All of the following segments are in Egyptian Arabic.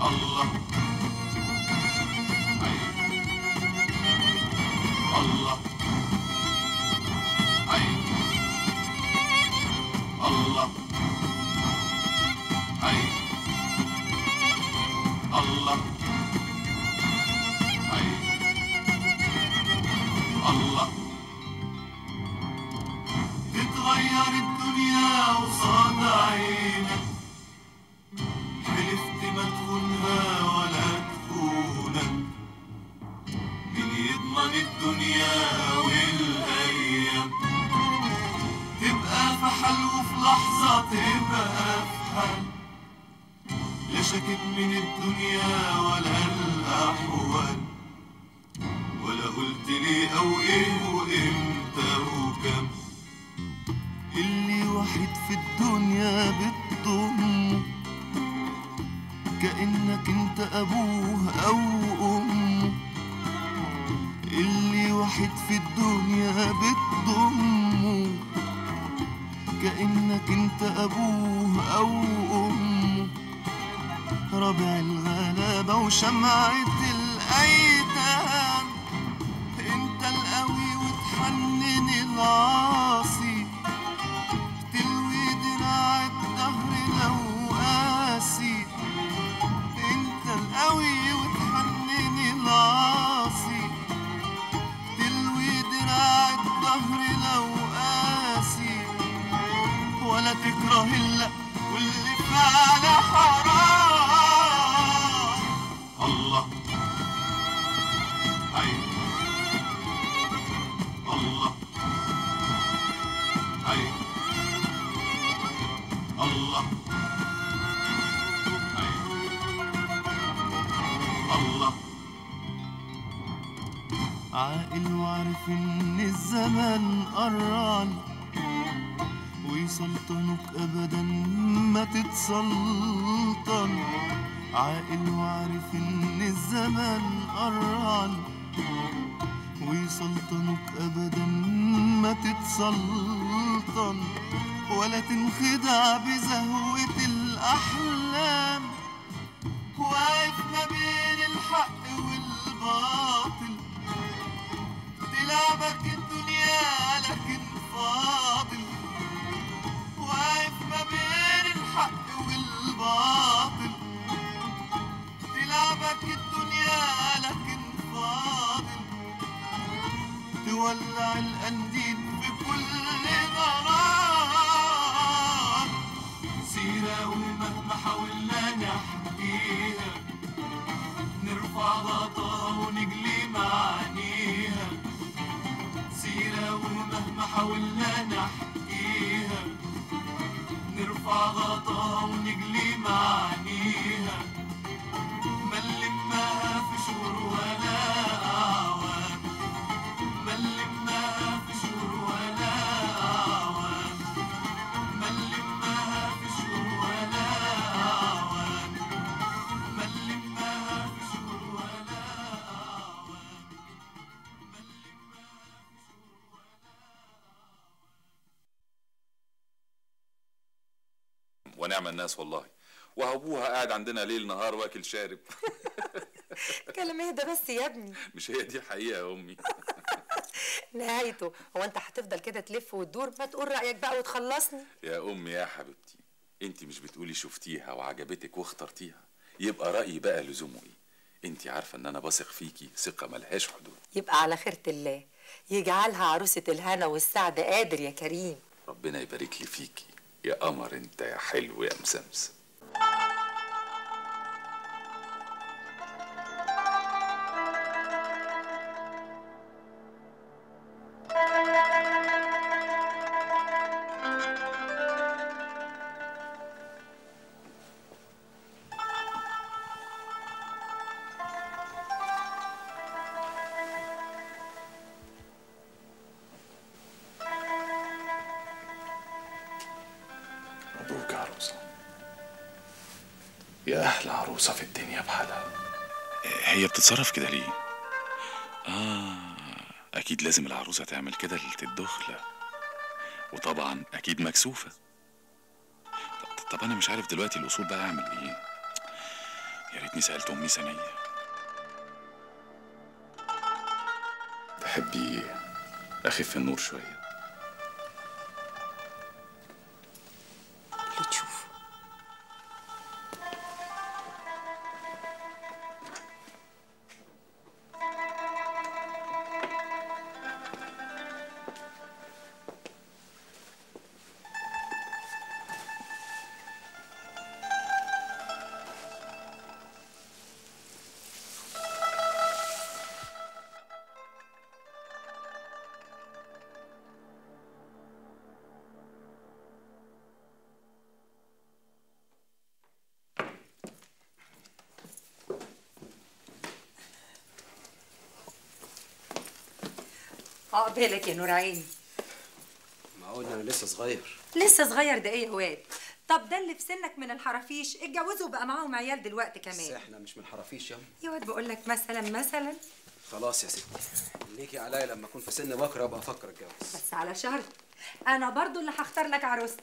الله أي الله أي الله أي الله أي الله تتغير الدنيا وصاد عينك حلفت ما تخونها ولا تخونك مين يضمن الدنيا والايام تبقى في حل وفي لحظة تبقى في حل لا شكت من الدنيا ولا الأحوال ولا قلت لي أو إيه وإمتى وكم اللي وحيد في الدنيا بتضمه كأنك انت أبوه أو أمه اللي وحيد في الدنيا بتضمه كأنك انت أبوه أو أمه ربع الغلابة وشمعة الأيتام انت القوي وتحنن العاصي تلوي دراع الدهر لو قاسي انت القوي وتحنن العاصي تلوي دراع الدهر لو قاسي ولا تكره الا واللي فعل حرام الله أي الله أي الله أي الله عاقل وعارف ان الزمن قران ويسلطنك ابدا ما تتسلطن عاقل وعارف ان الزمن قران ويسلطنك ابدا ما تتسلطن ولا تنخدع بزهوة الأحلام واقف ما بين الحق والباطل تلعبك الدنيا لكن فاضل واقف ما بين الحق والباطل تلعبك الدنيا لكن فاضل تولع القنديل في كل ضرار سيرة ومهما حاولنا نحكيها نرفع غطاها ونجلي معانيها سيرة ومهما حاولنا نحكيها نرفع غطاها ونجلي معانيها ما نلمها في شهور ولا أعوام ما نلمها في شهور ولا أعوام ما نلمها في شهور ولا أعوام ما نلمها في شهور ولا أعوام ما نلمها في شهور ونعم الناس والله وابوها قاعد عندنا ليل نهار واكل شارب كلام اهدى بس يا ابني مش هي دي الحقيقه يا امي نهايته هو انت هتفضل كده تلف وتدور ما تقول رايك بقى وتخلصني يا امي يا حبيبتي انت مش بتقولي شفتيها وعجبتك واخترتيها يبقى رايي بقى لزومه ايه انت عارفه ان انا بثق فيكي ثقه ملهاش حدود يبقى على خيرة الله يجعلها عروسة الهنا والسعد قادر يا كريم ربنا يبارك لي فيكي يا قمر انت يا حلو يا مسمسم مبروك يا عروسة يا أحلى عروسة في الدنيا بحالها هي بتتصرف كده ليه؟ آه أكيد لازم العروسة تعمل كده ليلة الدخلة وطبعا أكيد مكسوفة طب, طب أنا مش عارف دلوقتي الأصول بقى أعمل إيه يا ريتني سالت امي ثانيه تحبي اخف النور شويه اللي تشوفه عقبالك يا نور عيني معقول انا لسه صغير لسه صغير ده ايه يا واد طب ده اللي في سنك من الحرافيش اتجوزوا بقى معاهم عيال دلوقتي بس كمان احنا مش من الحرافيش ياما يا واد بقول لك مثلا مثلا خلاص يا ستي ليكي عليا لما اكون في سن بكره ابقى افكر اتجوز بس على شرط انا برضو اللي هختار لك عروستك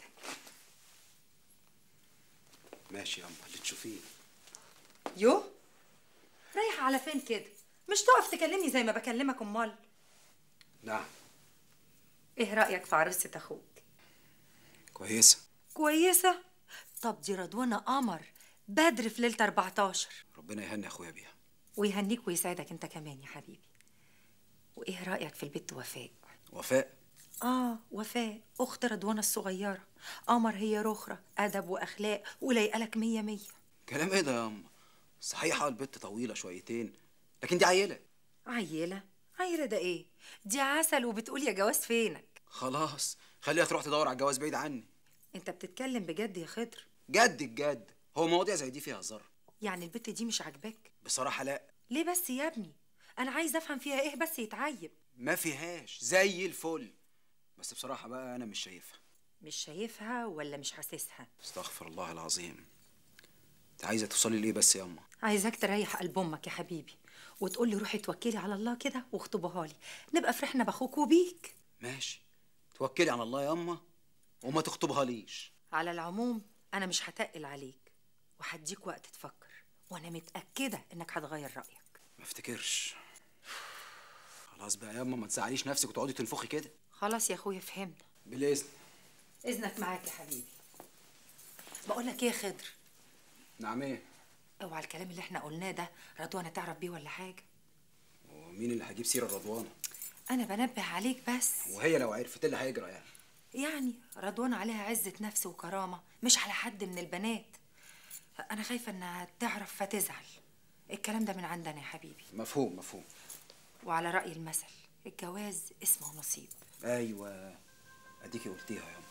ماشي ياما اللي تشوفيه يو رايحه على فين كده مش تقف تكلمني زي ما بكلمك امال نعم ايه رايك في عروسه اخوك كويسه كويسه طب دي رضوانه قمر بدر في ليله 14 ربنا يهني اخويا بيها ويهنيك ويسعدك انت كمان يا حبيبي وايه رايك في البت وفاء وفاء اه وفاء اخت رضوانه الصغيره قمر هي رخره ادب واخلاق ولايقه لك مية مية كلام ايه ده ياما صحيحه البت طويله شويتين لكن دي عيله عيله عيله ده ايه دي عسل وبتقول يا جواز فينك خلاص خليها تروح تدور على الجواز بعيد عني انت بتتكلم بجد يا خضر جد الجد هو مواضيع زي دي فيها هزار يعني البت دي مش عاجباك بصراحه لا ليه بس يا ابني انا عايز افهم فيها ايه بس يتعيب ما فيهاش زي الفل بس بصراحه بقى انا مش شايفها مش شايفها ولا مش حاسسها استغفر الله العظيم انت عايزه توصلي ليه بس ياما عايزاك تريح قلب امك يا حبيبي وتقول لي روحي توكلي على الله كده واخطبها لي نبقى فرحنا باخوك وبيك ماشي توكلي على الله ياما وما تخطبها ليش على العموم انا مش هتقل عليك وهديك وقت تفكر وانا متاكده انك هتغير رايك ما افتكرش خلاص بقى ياما ما تزعليش نفسك وتقعدي تنفخي كده خلاص يا اخويا فهمنا بالاذن اذنك معاك يا حبيبي بقول لك ايه يا خضر نعم ايه اوعى الكلام اللي احنا قلناه ده رضوانه تعرف بيه ولا حاجه ومين اللي هيجيب سيره رضوانه انا بنبه عليك بس وهي لو عرفت إيه اللي هيجرى يعني يعني رضوان عليها عزة نفس وكرامة مش على حد من البنات أنا خايفة إنها تعرف فتزعل الكلام ده من عندنا يا حبيبي مفهوم مفهوم وعلى رأي المثل الجواز اسمه نصيب ايوه اديكي قلتيها ياما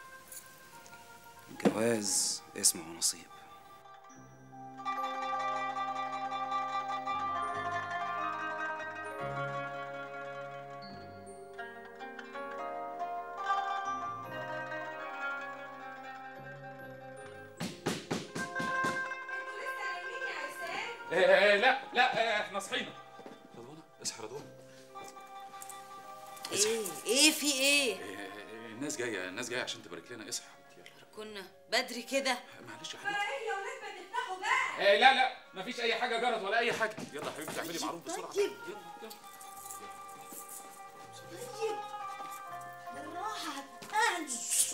الجواز اسمه نصيب إيه لا لا احنا صحينا رضوانة اصحى رضوانة ايه ايه في ايه الناس جاية الناس جاية عشان تبارك لنا اصحى يلا كنا بدري كده معلش يا حبيبتي إيه لا لا مفيش أي حاجة جرت ولا أي حاجة يلا يا حبيبتي اعملي معروف بسرعة طيب. يلا يلا طيب بالراحة اهدي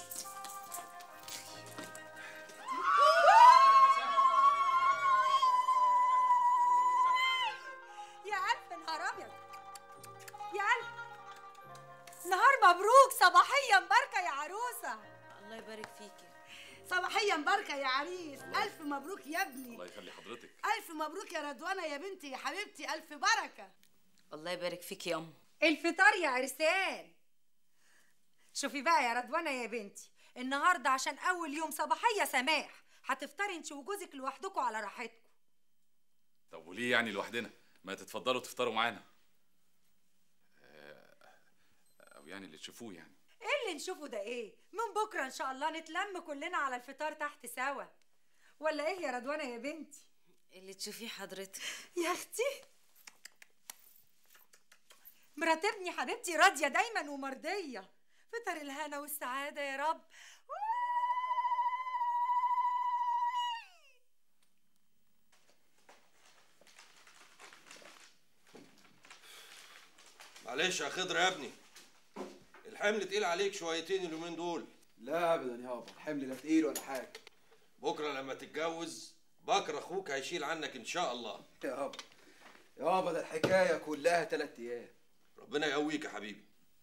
يا ألف نهار أبيض يا ألف نهار مبروك صباحية مباركة يا عروسة الله يبارك فيكي صباحية مباركة يا عريس ألف مبروك يا ابني الله يخلي حضرتك ألف مبروك يا رضوانة يا بنتي يا حبيبتي ألف بركة الله يبارك فيكي يا ام الفطار يا عرسان شوفي بقى يا رضوانة يا بنتي النهاردة عشان أول يوم صباحية سماح هتفطري انت وجوزك لوحدكم على راحتكم طب وليه يعني لوحدنا ما تتفضلوا تفطروا معانا آه، او يعني اللي تشوفوه يعني ايه اللي نشوفه ده ايه من بكرة ان شاء الله نتلم كلنا على الفطار تحت سوا ولا ايه يا رضوانة يا بنتي اللي تشوفيه حضرتك يا اختي مرات ابني حبيبتي راضية دايما ومرضية فطر الهنا والسعادة يا رب معلش يا خضر يا ابني الحمل تقيل عليك شويتين اليومين دول لا ابدا يابا الحمل لا تقيل ولا حاجه بكره لما تتجوز بكره اخوك هيشيل عنك ان شاء الله يابا يابا ده الحكايه كلها تلات ايام ربنا يقويك يا حبيبي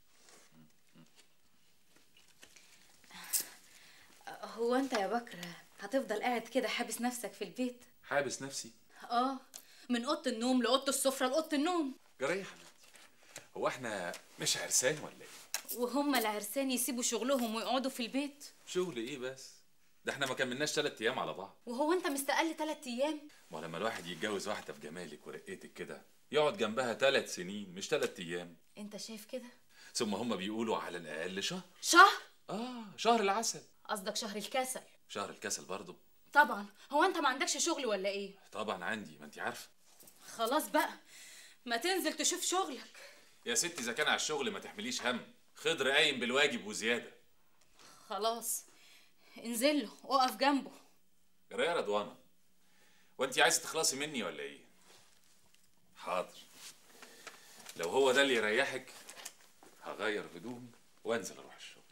هو انت يا بكر هتفضل قاعد كده حابس نفسك في البيت حابس نفسي اه من اوضه النوم لاوضه السفره لاوضه النوم جرايه يا حبيبتي هو احنا مش عرسان ولا ايه وهم العرسان يسيبوا شغلهم ويقعدوا في البيت شغل ايه بس ده احنا ما كملناش ثلاث ايام على بعض وهو انت مستقل تلات ايام ما لما الواحد يتجوز واحده في جمالك ورقتك كده يقعد جنبها ثلاث سنين مش ثلاث ايام انت شايف كده ثم هم بيقولوا على الاقل شهر شهر اه شهر العسل قصدك شهر الكسل شهر الكسل برضه طبعا هو انت ما عندكش شغل ولا ايه طبعا عندي ما انت عارفه خلاص بقى ما تنزل تشوف شغلك يا ستي اذا كان على الشغل ما تحمليش هم خضر قايم بالواجب وزياده خلاص انزل له اقف جنبه جرايه يا رضوانه وانت عايزه تخلصي مني ولا ايه حاضر لو هو ده اللي يريحك هغير هدومي وانزل اروح الشغل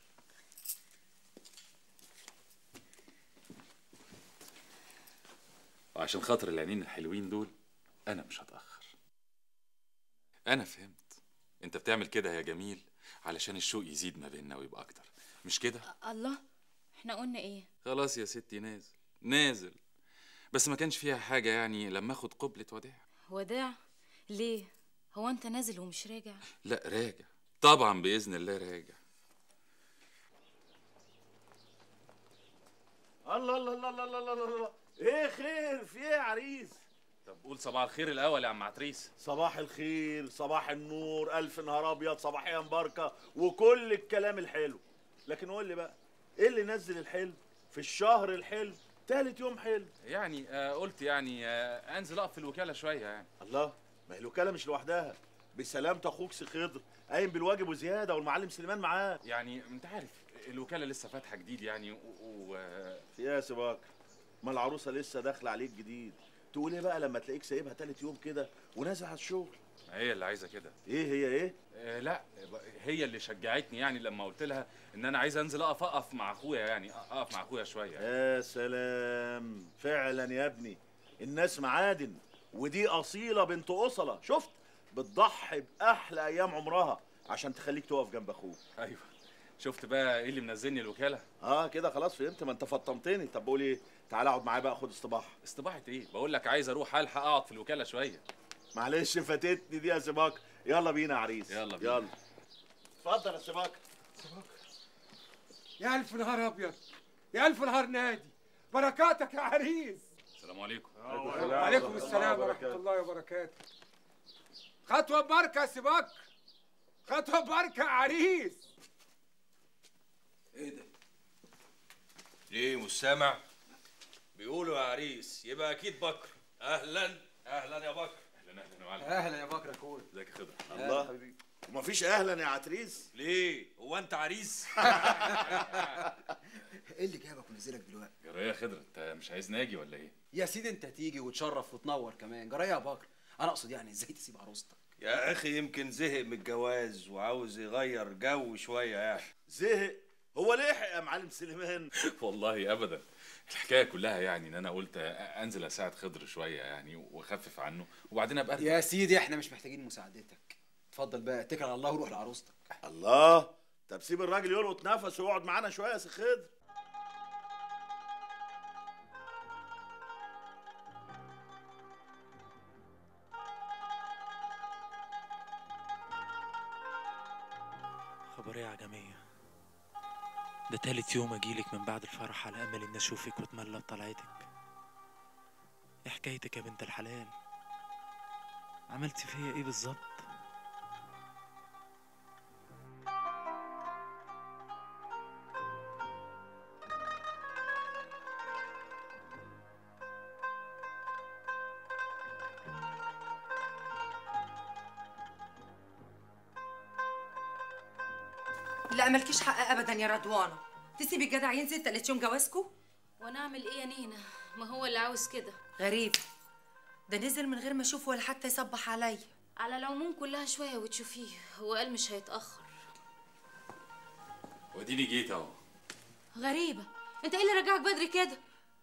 وعشان خاطر العينين الحلوين دول انا مش هتاخر انا فهمت انت بتعمل كده يا جميل علشان الشوق يزيد ما بيننا ويبقى اكتر مش كده الله احنا قلنا ايه خلاص يا ستي نازل نازل بس ما كانش فيها حاجة يعني لما اخد قبلة وداع وداع ليه هو انت نازل ومش راجع لا راجع طبعا بإذن الله راجع الله الله الله الله الله الله الله ايه خير في ايه يا عريس طب قول صباح الخير الأول يا عم عتريس صباح الخير صباح النور الف نهار ابيض صباحيه مباركه وكل الكلام الحلو لكن قول لي بقى ايه اللي نزل الحلو في الشهر الحلو تالت يوم حلو يعني آه قلت يعني آه انزل اقف في الوكالة شوية يعني الله ما هي الوكاله مش لوحدها بسلامة اخوك سي خضر قايم بالواجب وزياده والمعلم سليمان معاه يعني انت عارف الوكالة لسه فاتحة جديد يعني و... و... في ايه يا سباك ما العروسه لسه داخله عليك جديد تقول ايه بقى لما تلاقيك سايبها تالت يوم كده ونازل على الشغل هي اللي عايزة كده ايه هي ايه آه لا هي اللي شجعتني يعني لما قلت لها ان انا عايز انزل اقف اقف مع اخويا يعني اقف مع اخويا شوية يا سلام فعلا يا ابني الناس معادن ودي أصيلة بنت أصلة شفت بتضحي بأحلى أيام عمرها عشان تخليك تقف جنب أخوك ايوه شفت بقى ايه اللي منزلني الوكالة اه كده خلاص فهمت ما انت فطمتني طب بقول ايه تعالى اقعد معايا بقى خد استباحة استباحة ايه بقول لك عايز اروح الحق اقعد في الوكالة شوية معلش فاتتني دي يا سباك يلا بينا يا عريس يلا بينا. يلا اتفضل يا سباك يا ألف نهار أبيض يا ألف نهار نادي بركاتك يا عريس السلام عليكم وعليكم السلام ورحمة الله وبركاته خطوة ببركة يا سباك خطوة ببركة يا عريس ايه ده ليه مش سامع بيقولوا يا عريس يبقى اكيد بكر اهلا اهلا يا بكر اهلا اهلا يا معلم اهلا يا بكر يا كول ازيك يا خضر الله ومفيش اهلا يا عتريس ليه هو انت عريس ايه اللي جابك ونزلك دلوقتي جرايه يا خضر انت مش عايز ناجي ولا ايه يا سيدي انت تيجي وتشرف وتنور كمان جرايه يا بكر انا اقصد يعني ازاي تسيب عروستك يا اخي يمكن زهق من الجواز وعاوز يغير جو شويه يعني زهق هو لحق يا معلم سليمان والله ابدا الحكايه كلها يعني ان انا قلت انزل اساعد خضر شويه يعني واخفف عنه وبعدين ابقى ارجع يا سيدي احنا مش محتاجين مساعدتك اتفضل بقى اتكل على الله وروح لعروستك الله طب سيب الراجل يلقط نفسه ويقعد معانا شويه يا سي خضر خبر ايه يا عجمية ده تالت يوم اجيلك من بعد الفرح على امل اني اشوفك واتملى بطلعتك ايه حكايتك يا بنت الحلال عملتي فيا ايه بالظبط لا مالكيش حق ابدا يا رضوانه تسيبي الجدع ينزل تالت يوم جوازكو وانا اعمل ايه يا نينا ما هو اللي عاوز كده غريب ده نزل من غير ما اشوفه ولا حتى يصبح عليا على العموم كلها شويه وتشوفيه هو قال مش هيتاخر واديني جيت اهو غريبه انت ايه اللي رجعك بدري كده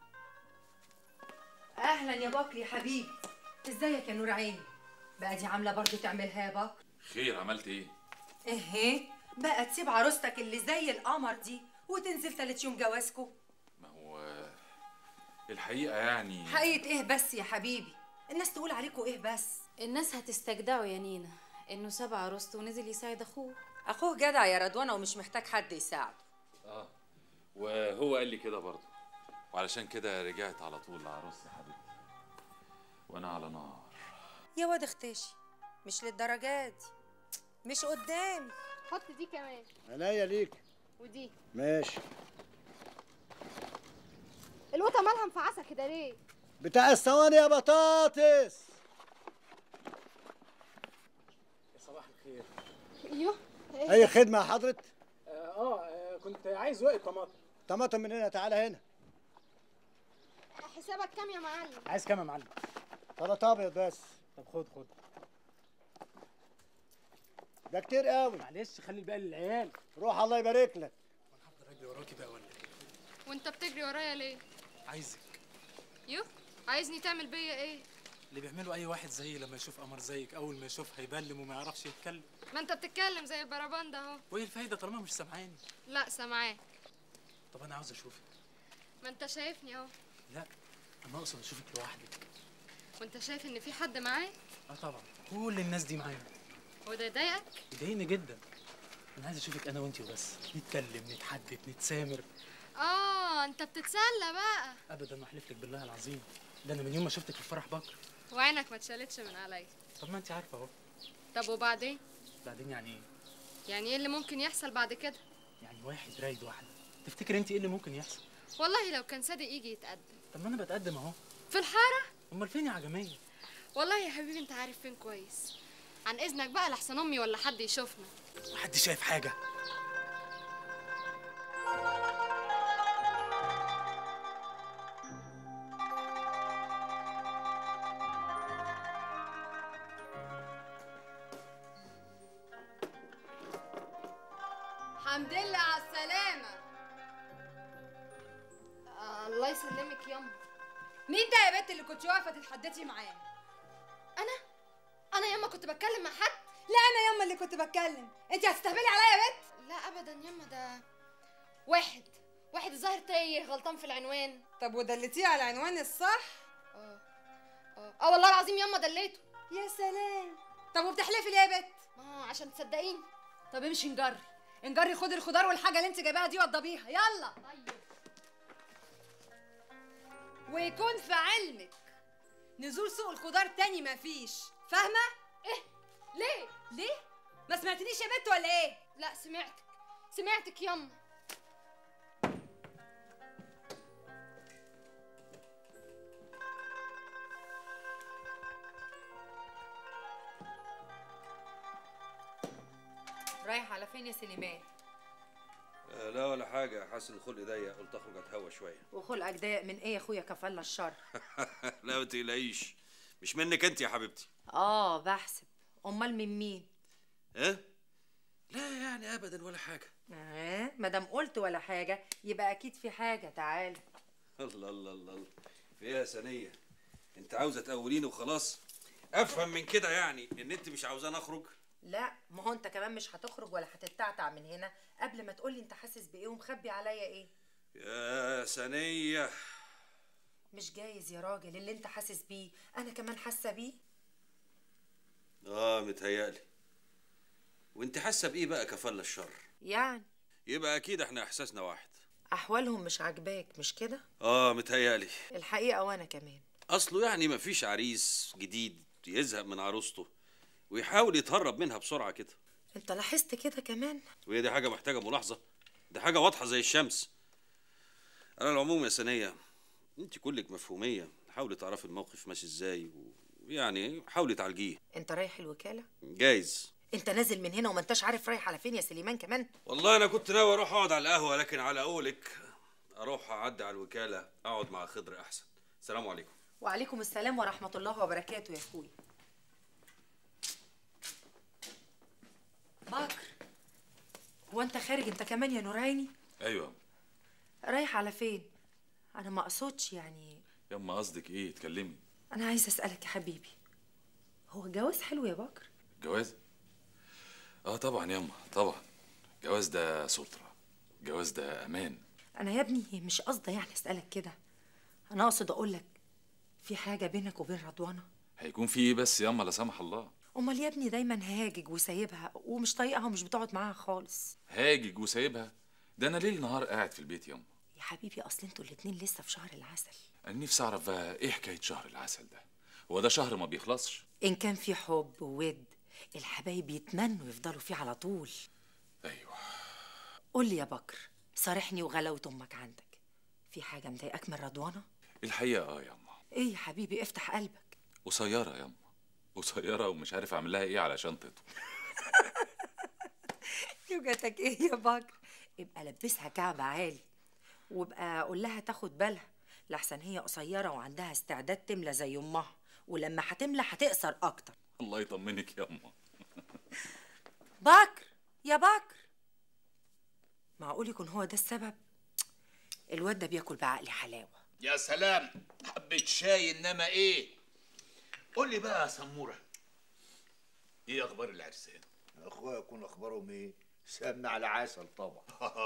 اهلا يا بكر يا حبيبي ازيك يا نور عيني بقى دي عامله برضو تعملها يا بكر خير عملت ايه ايه بقى تسيب عروستك اللي زي القمر دي وتنزل تالت يوم جوازكو ما هو الحقيقه يعني حقيقة ايه بس يا حبيبي الناس تقول عليكوا ايه بس الناس هتستجدعوا يا نينا انه ساب عروسته ونزل يساعد اخوه اخوه جدع يا رضوانه ومش محتاج حد يساعده اه وهو قال لي كده برضه وعلشان كده رجعت على طول لعروستي حبيبتي وانا على نار يا واد اختشي مش للدرجات دي مش قدامي حط دي كمان عينيا ليك ودي ماشي القطه مالها مفعصه كده ليه بتاع الصواني يا بطاطس صباح الخير ايوه اي خدمه يا حضرة اه آه، كنت عايز ورقه طماطم طماطم من هنا تعالى هنا حسابك كام يا معلم عايز كام يا معلم ثلاث ابيض بس طب خد خد ده كتير قوي معلش خلي الباقي للعيال روح الله يبارك لك رجلي وراكي بقى ولا ايه وانت بتجري ورايا ليه عايزك يو عايزني تعمل بيا ايه اللي بيعمله اي واحد زيي لما يشوف قمر زيك اول ما يشوفها يبلم وما يعرفش يتكلم ما انت بتتكلم زي البربان ده اهو وايه الفايده طالما مش سامعاني لا سامعاك طب انا عاوز اشوفك ما انت شايفني اهو لا انا اقصد اشوفك لوحدك وانت شايف ان في حد معايا اه طبعا كل الناس دي معايا هو ده يضايقك يضايقني جدا انا عايز اشوفك انا وانتي وبس نتكلم نتحدث نتسامر اه انت بتتسلى بقى ابدا ما احلف لك بالله العظيم ده انا من يوم ما شفتك في فرح بكر وعينك ما اتشالتش من عليا طب ما انت عارفه اهو طب وبعدين بعدين يعني ايه يعني ايه اللي ممكن يحصل بعد كده يعني واحد رايد واحده تفتكر انت ايه اللي ممكن يحصل والله لو كان صادق يجي يتقدم طب ما انا بتقدم اهو في الحاره امال فين يا عجميه والله يا حبيبي انت عارف فين كويس عن اذنك بقى لحسن امي ولا حد يشوفنا محد شايف حاجه حمد لله على السلامة آه الله يسلمك ياما مين ده يا بنت اللي كنت واقفة تتحدثي معاه؟ انا انا ياما كنت بتكلم مع حد لا أنا ياما اللي كنت بتكلم أنت هتستهبلي عليا يا بنت؟ لا ابدا ياما ده واحد واحد الظاهر تايه غلطان في العنوان طب ودلتيه على العنوان الصح؟ اه اه اه والله العظيم ياما دليته يا سلام طب وبتحلفي ليه يا بنت؟ ما هو عشان تصدقيني طب امشي نجري نجري خدي الخضار والحاجة اللي انت جايباها دي وضبيها يلا طيب ويكون في علمك نزول سوق الخضار تاني مفيش فاهمة؟ ايه ليه ليه؟ ما سمعتنيش يا بنت ولا ايه؟ لا سمعتك سمعتك ياما رايح على فين يا سليمان؟ آه لا ولا حاجة حاسس ان خلقي ضيق قلت اخرج اتهوى شوية وخلقك ضيق من ايه يا اخويا كفالة الشر؟ لا ما تقلقيش مش منك انت يا حبيبتي اه بحسب امال من مين؟ ها؟ لا يعني ابدا ولا حاجة اه مادام قلت ولا حاجة يبقى اكيد في حاجة تعال الله الله الله الله في ايه يا ثانية انت عاوزة تقوليني وخلاص افهم من كده يعني ان انت مش عاوزاني اخرج لا ما هو انت كمان مش هتخرج ولا هتتعتع من هنا قبل ما تقولي انت حاسس بايه ومخبي عليا ايه يا ثانية مش جايز يا راجل اللي انت حاسس بيه انا كمان حاسه بيه اه متهيألي وانت حاسة بايه بقى كفالة الشر يعني يبقى اكيد احنا احساسنا واحد احوالهم مش عاجباك مش كده اه متهيألي الحقيقه وانا كمان اصله يعني مفيش عريس جديد يزهق من عروسته ويحاول يتهرب منها بسرعة كده انت لاحظت كده كمان وهي دي حاجة محتاجة ملاحظة دي حاجة واضحة زي الشمس على العموم يا سنية انت كلك مفهومية حاولي تعرفي الموقف ماشي ازاي ويعني حاولي تعالجيه انت رايح الوكاله جايز انت نازل من هنا وما انتش عارف رايح على فين يا سليمان كمان والله انا كنت ناوي اروح اقعد على القهوة لكن على قولك اروح اعدي على الوكالة اقعد مع خضر احسن السلام عليكم وعليكم السلام ورحمه الله وبركاته يا اخوي بكر هو انت خارج انت كمان يا نورعيني ايوه رايح على فين انا ما اقصدش يعني يما قصدك ايه اتكلمي انا عايزه اسالك يا حبيبي هو الجواز حلو يا بكر جواز اه طبعا يما طبعا الجواز ده سترة الجواز ده امان انا يا ابني مش قصدي يعني اسالك كده انا اقصد اقول لك في حاجه بينك وبين رضوانه هيكون في ايه بس يما لا سمح الله امال يا ابني دايما هاجج وسايبها ومش طايقها ومش بتقعد معاها خالص هاجج وسايبها ده انا ليل نهار قاعد في البيت يما يا حبيبي اصل انتوا الاتنين لسه في شهر العسل انا نفسي اعرف بقى ايه حكايه شهر العسل ده هو ده شهر ما بيخلصش ان كان في حب وود الحبايب يتمنوا يفضلوا فيه على طول ايوه قول لي يا بكر صارحني وغلاوة امك عندك في حاجه مضايقاك من رضوانه الحقيقه اه يما ايه يا حبيبي افتح قلبك قصيره يما قصيره ومش عارف اعمل لها ايه علشان تطول يوجتك ايه يا بكر ابقى لبسها كعب عالي وابقى قول لها تاخد بالها لحسن هي قصيره وعندها استعداد تملى زي امها ولما هتملى هتقصر اكتر الله يطمنك يما بكر يا بكر معقول يكون هو ده السبب الواد ده بياكل بعقلي حلاوه يا سلام حبة شاي انما ايه قول لي بقى يا سمورة ايه اخبار العرسان اخويا يكون اخبارهم ايه سمنة على عسل طبعا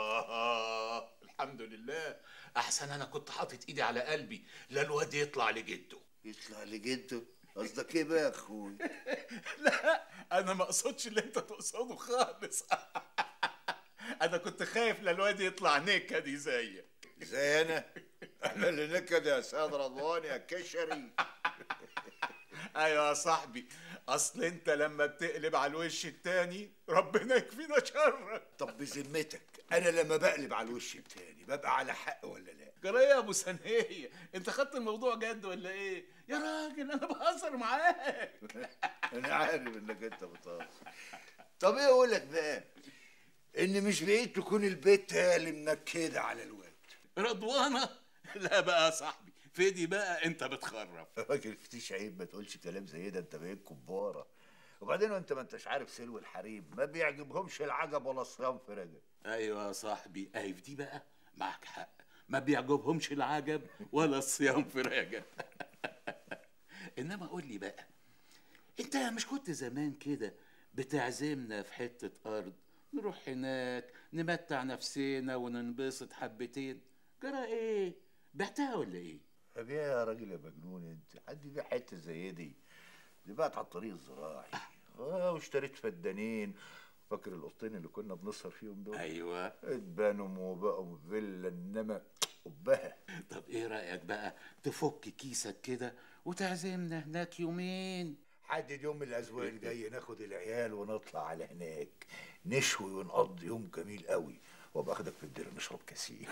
الحمد لله احسن انا كنت حاطط ايدي على قلبي لا الواد يطلع لجده يطلع لجده قصدك ايه بقى يا اخوي لا انا ما اقصدش اللي انت تقصده خالص انا كنت خايف لا الواد يطلع نكدي زيك زي انا انا اللي نكد يا سيد رضوان يا كشري ايوه يا صاحبي اصل انت لما بتقلب على الوش التاني ربنا يكفينا شرك طب بذمتك انا لما بقلب على الوش التاني ببقى على حق ولا لا جرايه يا ابو سنيه انت خدت الموضوع جد ولا ايه يا راجل انا بهزر معاك انا عارف انك انت بتهزر طب ايه اقول لك بقى ان مش بعيد تكون البت هي اللي منكده على الواد رضوانه لا بقى يا صاحبي فدي بقى انت بتخرف راجل فتيش عيب ما تقولش كلام زي ده انت بقيت كباره وبعدين انت ما انتش عارف سلو الحريم ما بيعجبهمش العجب ولا الصيام في رجب ايوه يا صاحبي اي في دي بقى معك حق ما بيعجبهمش العجب ولا الصيام في رجب انما قول لي بقى انت مش كنت زمان كده بتعزمنا في حته ارض نروح هناك نمتع نفسنا وننبسط حبتين جرى ايه بعتها ولا ايه ابيع يا راجل يا مجنون انت حد يبيع حته زي دي دي بقت على الطريق الزراعي اه واشتريت فدانين فاكر القطين اللي كنا بنسهر فيهم دول ايوه اتبانوا وبقوا فيلا انما قبها طب ايه رايك بقى تفك كيسك كده وتعزمنا هناك يومين حدد يوم من الاسبوع الجاي ناخد العيال ونطلع على هناك نشوي ونقضي يوم جميل قوي وابقى اخدك في الدير نشرب كاسين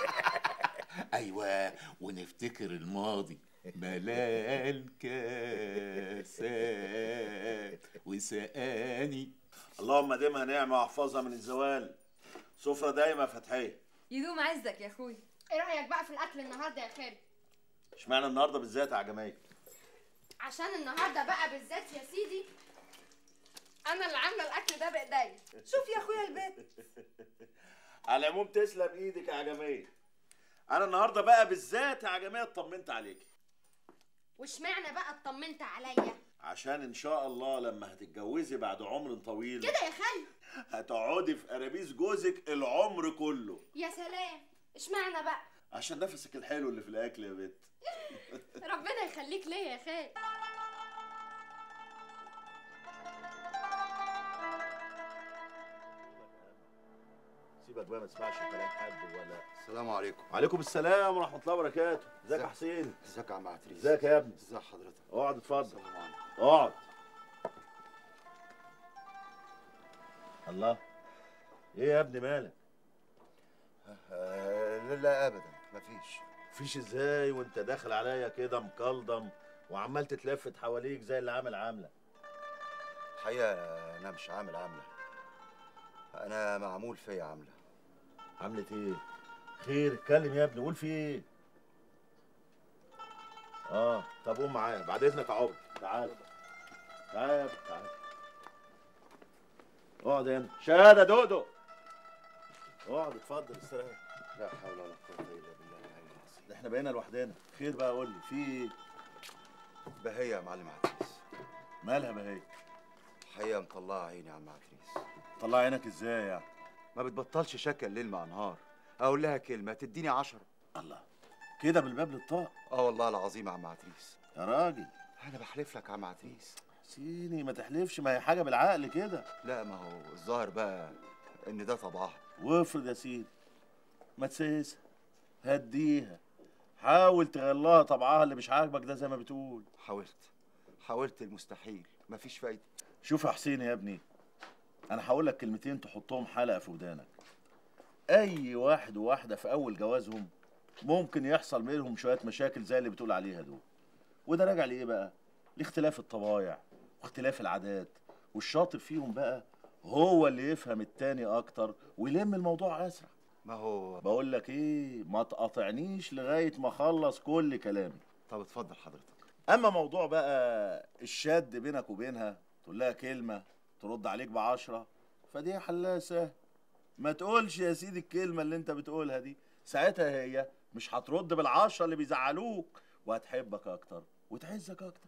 ايوه ونفتكر الماضي ملال كاسات وسقاني اللهم ديمها نعمه واحفظها من الزوال سفره دايما فتحيه يدوم عزك يا اخوي ايه رايك بقى في الاكل النهارده يا خالد اشمعنى النهارده بالذات يا عجميه عشان النهارده بقى بالذات يا سيدي انا اللي عامله الاكل ده بايديا شوف يا اخويا البيت على العموم تسلم ايدك يا عجميه انا النهارده بقى بالذات يا عجميه اطمنت عليكي واشمعنى بقى اطمنت عليا عشان ان شاء الله لما هتتجوزي بعد عمر طويل كده يا خالد هتقعدي في قرابيس جوزك العمر كله يا سلام اشمعنى بقى عشان نفسك الحلو اللي في الاكل يا بت ربنا يخليك ليا يا خالد سيبك بقى ما تسمعش كلام حد ولا السلام عليكم وعليكم السلام ورحمه الله وبركاته ازيك يا حسين ازيك يا عم عتريس ازيك يا ابني ازي حضرتك اقعد اتفضل السلام عليكم اقعد الله ايه يا ابني مالك آه لا لا ابدا مفيش مفيش ازاي وانت داخل عليا كده مكلضم وعمال تتلفت حواليك زي اللي عامل عامله الحقيقه انا مش عامل عامله انا معمول فيا عامله عملت ايه خير اتكلم يا ابني قول في ايه اه طب قوم معايا بعد اذنك يا عمر تعال تعال يا ابني تعال اقعد هنا شهاده دودو اقعد اتفضل استريح لا حول ولا قوه الا بالله العلي العظيم ده احنا بقينا لوحدنا خير بقى قول لي في ايه بهية يا معلم عتريس مالها بهي حقيقة مطلعة عيني يا عم عتريس طلع عينك ازاي يعني ما بتبطلش شكل ليل مع نهار اقول لها كلمة تديني عشرة الله كده بالباب للطاق اه والله العظيم يا عم عتريس يا راجل انا بحلف لك يا عم عتريس سيني ما تحلفش ما هي حاجه بالعقل كده لا ما هو الظاهر بقى ان ده طبعها وافرض يا سيدي ما تسيسها هديها حاول تغلها طبعها اللي مش عاجبك ده زي ما بتقول حاولت حاولت المستحيل مفيش فايدة شوف يا حسين يا ابني انا هقول لك كلمتين تحطهم حلقه في ودانك اي واحد وواحده في اول جوازهم ممكن يحصل منهم شويه مشاكل زي اللي بتقول عليها دول وده راجع لايه بقى لاختلاف الطبايع واختلاف العادات والشاطر فيهم بقى هو اللي يفهم التاني اكتر ويلم الموضوع اسرع ما هو بقول لك ايه ما تقاطعنيش لغايه ما اخلص كل كلامي طب اتفضل حضرتك اما موضوع بقى الشد بينك وبينها تقول لها كلمه ترد عليك بعشرة فدي حلها سهل ما تقولش يا سيدي الكلمه اللي انت بتقولها دي ساعتها هي مش هترد بالعشرة اللي بيزعلوك وهتحبك اكتر وتعزك اكتر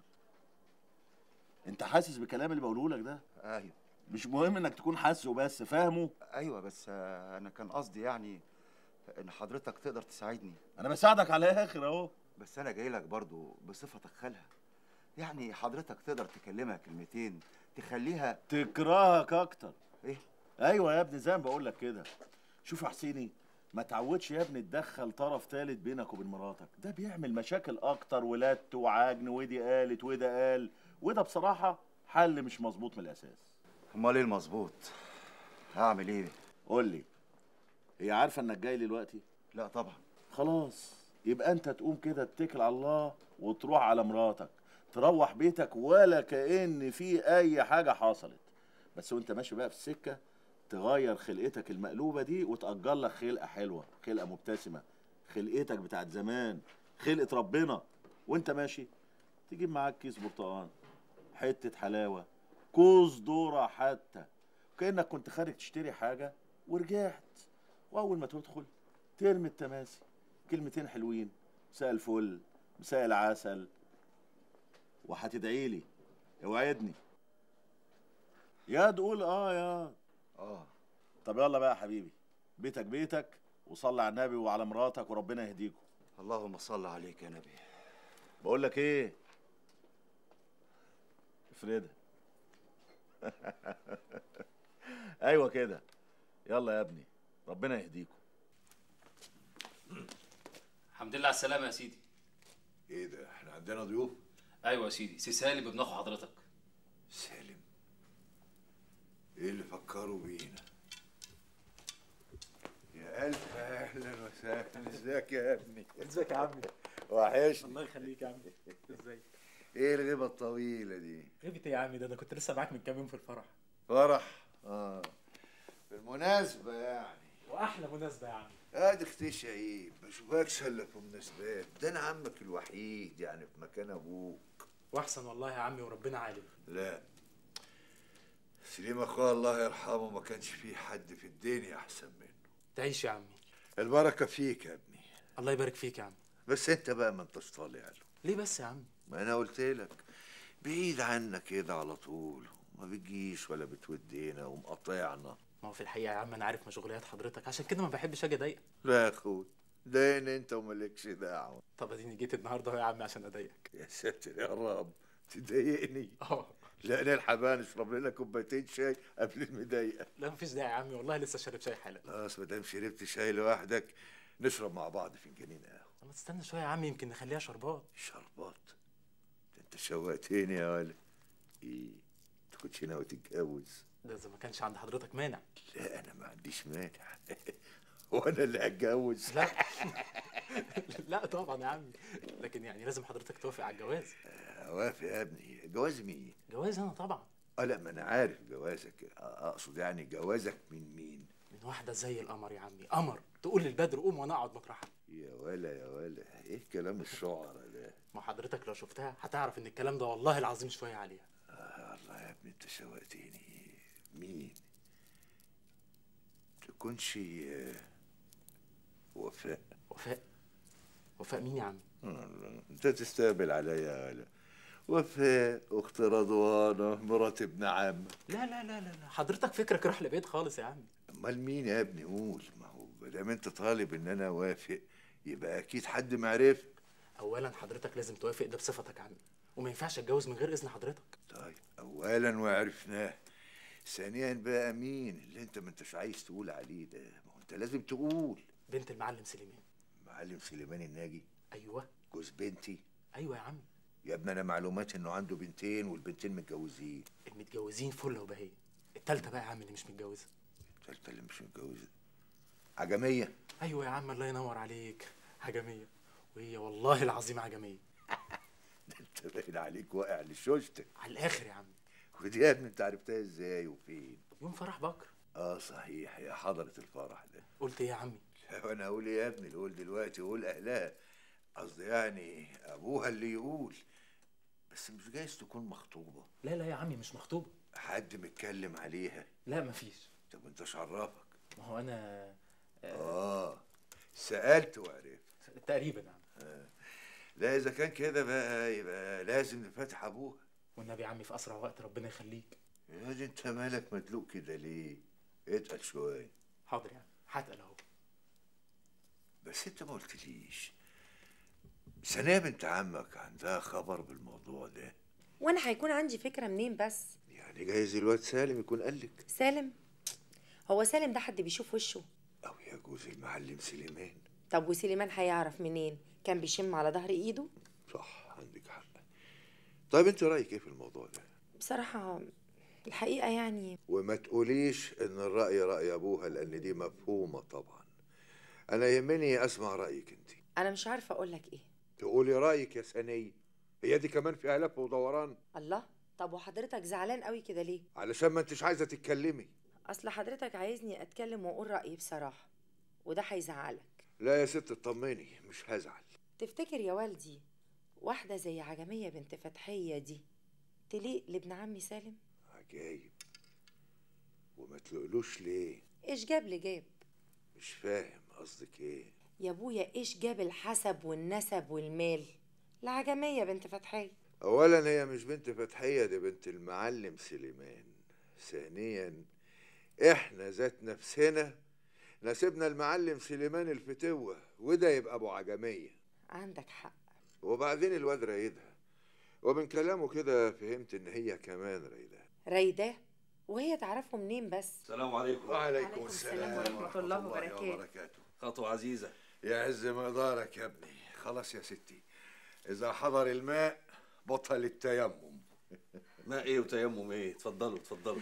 انت حاسس بالكلام اللي بقوله لك ده ايوه مش مهم انك تكون حاسه بس فاهمه ايوه بس آه، انا كان قصدي يعني ان حضرتك تقدر تساعدني انا بساعدك على الاخر اهو بس انا جاي لك برضو بصفتك خالها يعني حضرتك تقدر تكلمها كلمتين تخليها تكرهك اكتر ايه ايوه يا ابني زي ما بقول لك كده شوف يا حسيني ما تعودش يا ابني تدخل طرف ثالث بينك وبين مراتك ده بيعمل مشاكل اكتر ولت وعجن ودي قالت وده قال وده بصراحه حل مش مظبوط من الاساس امال ايه المظبوط هعمل ايه قول لي هي عارفه انك جاي لي دلوقتي لا طبعا خلاص يبقى انت تقوم كده اتكل على الله وتروح على مراتك تروح بيتك ولا كأن في اي حاجه حصلت بس وانت ماشي بقى في السكه تغير خلقتك المقلوبه دي وتأجر لك خلقه حلوه خلقه مبتسمه خلقتك بتاعت زمان خلقه ربنا وانت ماشي تجيب معاك كيس برتقان حته حلاوه كوز ذره حتى كانك كنت خارج تشتري حاجه ورجعت واول ما تدخل ترمي التماسي كلمتين حلوين مساء الفل مساء العسل وهتدعي لي اوعدني يا تقول اه يا اه طب يلا بقى يا حبيبي بيتك بيتك وصلي على النبي وعلى مراتك وربنا يهديكم اللهم صل عليك يا نبي بقول لك ايه افردها ايوه كده يلا يا ابني ربنا يهديكم الحمد لله على السلامة يا سيدي ايه ده احنا عندنا ضيوف ايوه يا سيدي سي سالم ابن اخو حضرتك سالم ايه اللي فكروا بينا يا الف اهلا وسهلا ازيك يا ابني ازيك يا عمي وحشني الله يخليك يا عمي ازيك ايه الغيبه الطويله دي غيبة ايه يا عمي ده انا كنت لسه معاك من كام يوم في الفرح فرح اه بالمناسبه يعني واحلى مناسبة يا عمي ادي اختي شهيد ما اشوفكش الا في مناسبات ده انا عمك الوحيد يعني في مكان ابوك واحسن والله يا عمي وربنا عالم لا سليم اخويا الله يرحمه ما كانش فيه حد في الدنيا احسن منه تعيش يا عمي البركه فيك يا ابني الله يبارك فيك يا عمي بس انت بقى ما انتش طالع له ليه بس يا عمي ما انا قلت لك بعيد عنك كده على طول ما بتجيش ولا بتودينا ومقاطعنا ما هو في الحقيقة يا عم انا عارف مشغوليات حضرتك عشان كده ما بحبش اجي اضايقك لا يا اخوي ضايقني انت ومالكش دعوه طب اديني جيت النهارده أهو يا عمي عشان اضايقك يا ساتر يا رب تضايقني اه لا نلحق بقى نشرب لنا كوبايتين شاي قبل المضايقه لا مفيش داعي يا عمي والله لسه شارب شاي حالا خلاص ما دام شربت شاي لوحدك نشرب مع بعض فنجانين قهوه طب ما تستنى شوية يا عمي يمكن نخليها شربات شربات ده انت شوقتني يا ولد ايه انت كنتش ناوي تتجوز ده اذا ما كانش عند حضرتك مانع لا انا ما عنديش مانع وانا اللي هتجوز لا لا طبعا يا عمي لكن يعني لازم حضرتك توافق على الجواز وافق يا ابني جواز مين جواز انا طبعا اه لا ما انا عارف جوازك اقصد يعني جوازك من مين من واحدة زي القمر يا عمي قمر تقول للبدر قوم وانا اقعد مطرحك يا ولا يا ولا ايه كلام الشعراء ده ما حضرتك لو شفتها هتعرف ان الكلام ده والله العظيم شوية عليها آه الله يا ابني انت شوقتني مين تكونش آه، وفاء وفاء وفاء مين يا عم آه، انت تستقبل عليا يا غلا وفاء اخت رضوانه مرات ابن عم لا لا لا لا لا حضرتك فكرك راح لبعيد خالص يا عم امال مين يا ابني قول ما هو ما دام انت طالب ان انا اوافق يبقى اكيد حد معرفك اولا حضرتك لازم توافق ده بصفتك عمي وما ينفعش اتجوز من غير اذن حضرتك طيب اولا وعرفناه ثانيا بقى مين اللي انت ما انتش عايز تقول عليه ده ما هو انت لازم تقول بنت المعلم سليمان معلم سليمان الناجي ايوه جوز بنتي ايوه يا عم يا ابني انا معلوماتي انه عنده بنتين والبنتين متجوزين المتجوزين فله وبهيه التالتة بقى يا عم اللي مش متجوزه التالتة اللي مش متجوزه عجميه ايوه يا عم الله ينور عليك عجميه وهي والله العظيم عجميه انت باين عليك واقع لشوشتك على الاخر يا عم ودي يا ابني انت عرفتها ازاي وفين يوم فرح بكر اه صحيح يا حضرة الفرح ده قلت ايه يا عمي وانا اقول ايه يا ابني اللي قول دلوقتي قول اهلها قصدي يعني ابوها اللي يقول بس مش جايز تكون مخطوبه لا لا يا عمي مش مخطوبه حد متكلم عليها لا مفيش طب انت عرفك ما هو انا اه سالت وعرفت تقريبا يا عم آه. لا اذا كان كده بقى يبقى لازم نفتح ابوها والنبي يا عمي في اسرع وقت ربنا يخليك يا دي انت مالك مدلوق كده ليه اتقل شويه حاضر يا عم هتقل اهو بس انت ما قلتليش سناء بنت عمك عندها خبر بالموضوع ده وانا هيكون عندي فكره منين بس يعني جايز الواد سالم يكون قالك سالم هو سالم ده حد بيشوف وشه او يجوز المعلم سليمان طب وسليمان هيعرف منين كان بيشم على ظهر ايده صح عندك حق طيب انت رايك ايه في الموضوع ده بصراحه الحقيقه يعني وما تقوليش ان الراي راي ابوها لان دي مفهومه طبعا انا يهمني اسمع رايك انت انا مش عارفه اقول لك ايه تقولي رايك يا سنيه هي دي كمان فيها لف ودوران الله طب وحضرتك زعلان قوي كده ليه علشان ما انتش عايزه تتكلمي اصل حضرتك عايزني اتكلم واقول رايي بصراحه وده هيزعلك لا يا ست اطمني مش هزعل تفتكر يا والدي واحده زي عجميه بنت فتحيه دي تليق لابن عمي سالم عجايب وما تلقلوش ليه ايش جاب لي جاب مش فاهم قصدك ايه يا ابويا ايش جاب الحسب والنسب والمال العجميه بنت فتحيه اولا هي مش بنت فتحيه دي بنت المعلم سليمان ثانيا احنا ذات نفسنا نسيبنا المعلم سليمان الفتوة وده يبقى ابو عجميه عندك حق وبعدين الواد رايدها ومن كلامه كده فهمت ان هي كمان رايدها رايداه وهي تعرفه منين بس السلام عليكم وعليكم السلام ورحمه الله وبركاته وبركاته خطوة عزيزة يا عز مقدارك يا ابني خلاص يا ستي اذا حضر الماء بطل التيمم ما ايه وتيمم ايه اتفضلوا اتفضلوا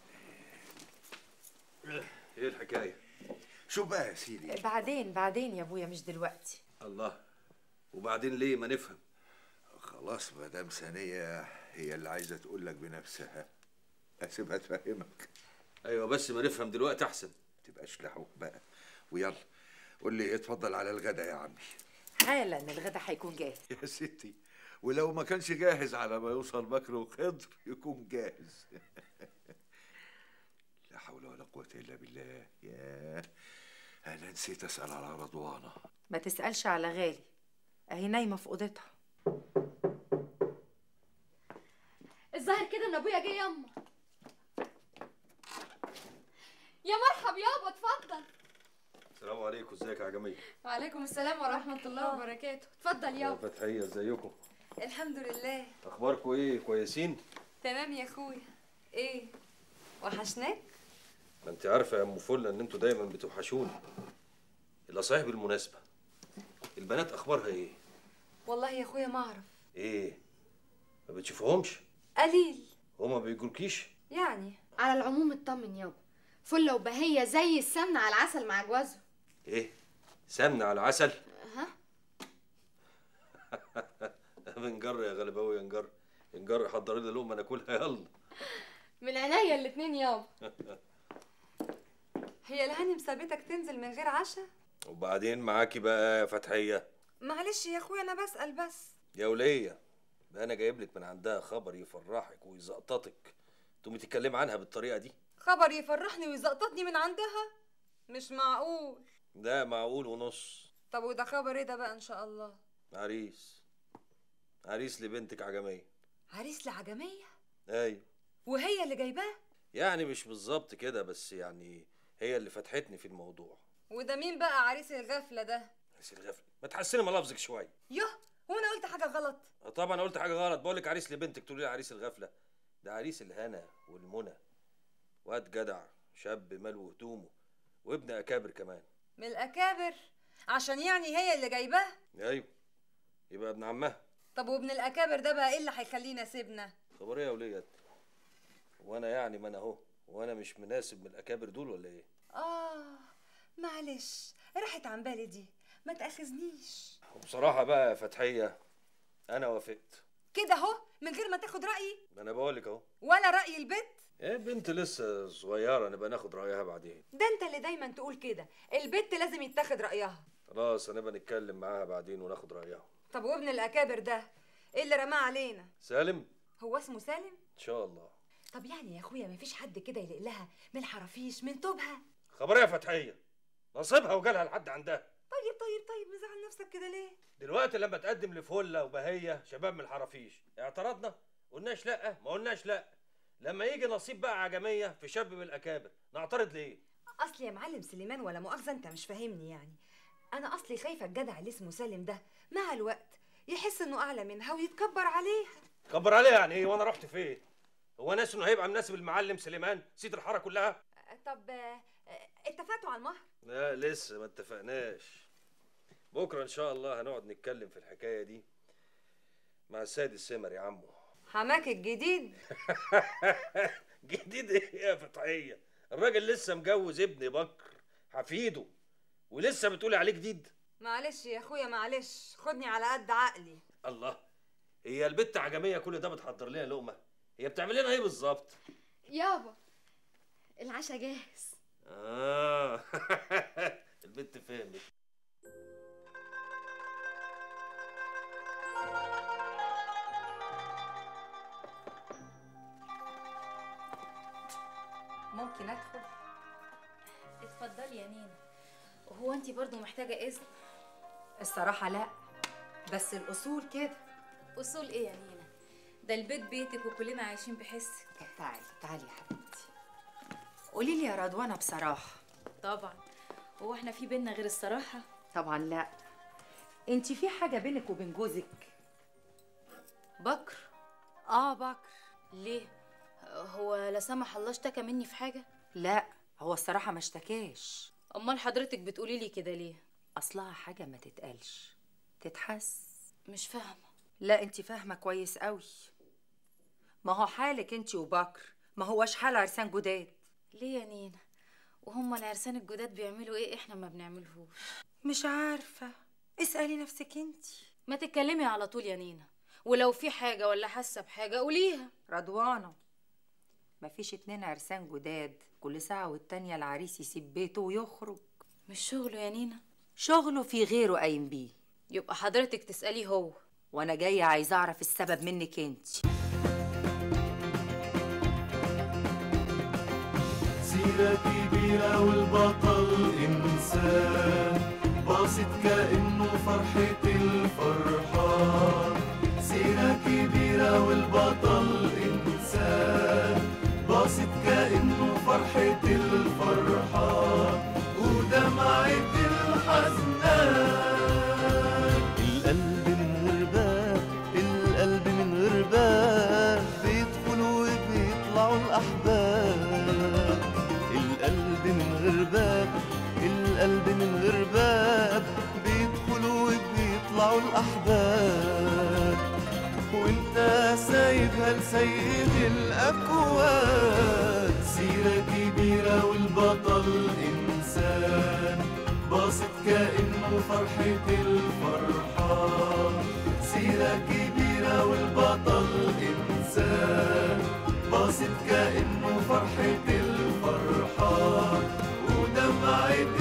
ايه الحكاية شو بقى يا سيدي بعدين بعدين يا ابويا مش دلوقتي الله وبعدين ليه ما نفهم خلاص مدام ثانية هي اللي عايزة تقول لك بنفسها اسيبها تفهمك ايوه بس ما نفهم دلوقتي احسن تبقاش لحوك بقى ويلا قول لي اتفضل على الغدا يا عمي حالا الغدا هيكون جاهز يا ستي ولو ما كانش جاهز على ما يوصل بكر وخضر يكون جاهز لا حول ولا قوة إلا بالله يا أنا نسيت أسأل على رضوانة ما تسالش على غالي اهي نايمه في اوضتها الظاهر كده ان ابويا جه يما يا مرحب يابا اتفضل السلام عليكم ازيك يا عجمية وعليكم السلام ورحمة الله وبركاته اتفضل يا يابا فتحية ازيكم الحمد لله اخباركم ايه كويسين تمام يا اخويا ايه وحشناك ما انت عارفة يا ام فلة ان انتوا دايما بتوحشوني الا صحيح بالمناسبة البنات اخبارها ايه والله يا اخويا ما اعرف ايه ما بتشوفهمش قليل هما ما بيجروكيش يعني على العموم اطمن يابا فلة وبهية زي السمنة على العسل مع جوازه ايه سمنة على عسل ها بنجر يا غلباوي يا نجر نجر حضر لي لقمة ناكلها يلا من عينيا الاتنين يابا هي الهاني مسابتك تنزل من غير عشاء وبعدين معاكي بقى يا فتحية معلش يا اخويا انا بسأل بس يا ولية بقى انا جايب لك من عندها خبر يفرحك ويزقططك تقومي تتكلمي عنها بالطريقة دي خبر يفرحني ويزقططني من عندها مش معقول ده معقول ونص طب وده خبر ايه ده بقى ان شاء الله عريس عريس لبنتك عجمية عريس لعجميه ايوه وهي اللي جايباه يعني مش بالظبط كده بس يعني هي اللي فتحتني في الموضوع وده مين بقى عريس الغفله ده عريس الغفلة ما تحسني ملافظك شويه يوه هو انا قلت حاجه غلط آه طبعا قلت حاجه غلط بقول لك عريس لبنتك تقولي لي عريس الغفله ده عريس الهنا والمنى واد جدع شاب ماله هدومه وابن اكابر كمان من الاكابر عشان يعني هي اللي جايباه ايوه يبقى ابن عمها طب وابن الاكابر ده بقى ايه اللي هيخلينا سيبنا خبريه يا وليد وانا يعني ما انا اهو وانا مش مناسب من الاكابر دول ولا ايه اه معلش راحت عن بالي دي ما تاخذنيش وبصراحه بقى يا فتحيه انا وافقت كده اهو من غير ما تاخد رايي ما انا بقول لك اهو ولا راي البيت ايه بنت لسه صغيره نبقى ناخد رايها بعدين ده انت اللي دايما تقول كده البت لازم يتاخد رايها خلاص هنبقى نتكلم معاها بعدين وناخد رايها طب وابن الاكابر ده ايه اللي رماه علينا سالم هو اسمه سالم ان شاء الله طب يعني يا اخويا مفيش حد كده يلق لها من الحرافيش من توبها خبريه يا فتحيه نصيبها وجالها لحد عندها طيب طيب طيب مزعل نفسك كده ليه دلوقتي لما تقدم لفله وبهيه شباب من الحرافيش اعترضنا قلناش لا ما قلناش لا لما يجي نصيب بقى عجميه في شاب من الاكابر نعترض ليه اصل يا معلم سليمان ولا مؤاخذه انت مش فاهمني يعني انا اصلي خايفه الجدع اللي اسمه سالم ده مع الوقت يحس انه اعلى منها ويتكبر عليها كبر عليها يعني ايه وانا رحت فين هو ناس انه هيبقى مناسب المعلم سليمان سيد الحاره كلها طب آه، آه، اتفقتوا على المهر لا لسه ما اتفقناش بكره ان شاء الله هنقعد نتكلم في الحكايه دي مع السيد السمر يا عمو حماك الجديد جديد ايه يا فتحيه الراجل لسه مجوز ابن بكر حفيده ولسه بتقولي عليه جديد معلش يا اخويا معلش خدني على قد عقلي الله هي البت عجميه كل ده بتحضر لنا لقمه هي بتعمل لنا ايه بالظبط يابا العشاء جاهز اه البت فهمت ممكن ادخل اتفضلي يا نينا وهو انت برضو محتاجة اذن الصراحه لا بس الاصول كده اصول ايه يا نينا ده البيت بيتك وكلنا عايشين بحسك تعالي تعالي يا حبيبتي قولي لي يا رضوانه بصراحه طبعا هو احنا في بينا غير الصراحة طبعا لا انت في حاجه بينك وبين جوزك بكر اه بكر ليه هو لا سمح الله اشتكى مني في حاجة لا هو الصراحه ما اشتكاش امال حضرتك بتقولي لي كده ليه اصلها حاجه ما تتقالش تتحس مش فاهمة لا انت فاهمه كويس قوي ما هو حالك انت وبكر ما هوش حال عرسان جداد ليه يا نينا وهم العرسان الجداد بيعملوا ايه احنا ما بنعملهوش مش عارفه اسالي نفسك انت ما تتكلمي على طول يا نينا ولو في حاجة ولا حاسة بحاجة قوليها رضوانه مفيش اتنين عرسان جداد كل ساعه والتانيه العريس يسيب بيته ويخرج مش شغله يا نينا شغله في غيره قايم بيه يبقى حضرتك تسأليه هو وانا جايه عايزه اعرف السبب منك انت سيرة كبيرة والبطل إنسان باصت كأنه فرحة الفرحان سيرة كبيرة والبطل إنسان باصت كأنه فرحة الفرحان ودمعة الحزنان القلب من غرباب القلب من غرباب بيدخلوا وبيطلعوا الأحباب القلب من غرباب القلب من غرباب بيدخلوا وبيطلعوا الأحباب وانت سايبها لسيد الأكوان سيرة كبيرة والبطل إنسان باصت كأنه فرحة الفرحان سيرة كبيرة والبطل إنسان باصت كأنه فرحة الفرحان ودمعة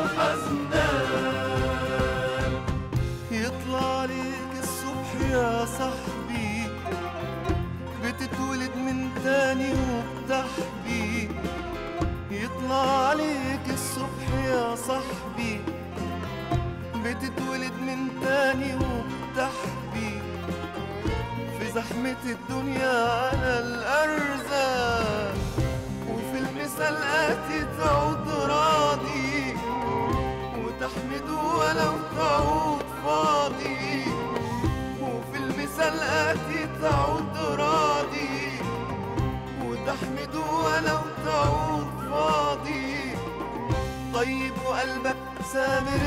الحزنان يطلع عليك الصبح يا صاحبي بتتولد من تاني وبتحبي يطلع عليك الصبح يا صاحبي بتتولد من تاني وبتحبي في زحمة الدنيا على الأرزاق وفي المثال آتي تعود راضي وتحمد ولو تعود فاضي وفي المثال آتي تعود راضي وتحمد ولو تعود فاضي طيب وقلبك سامر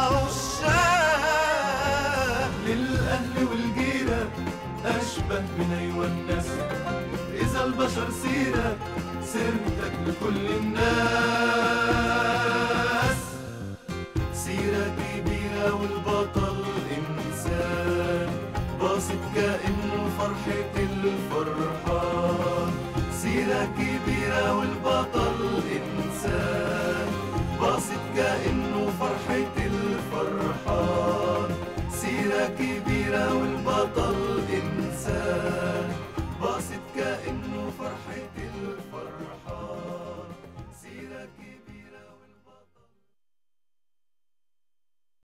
العشاق للأهل والجيرة أشبه من أيوة الناس إذا البشر سيرة سيرتك لكل الناس سيرة كبيرة والبطل إنسان باصت كأنه فرحة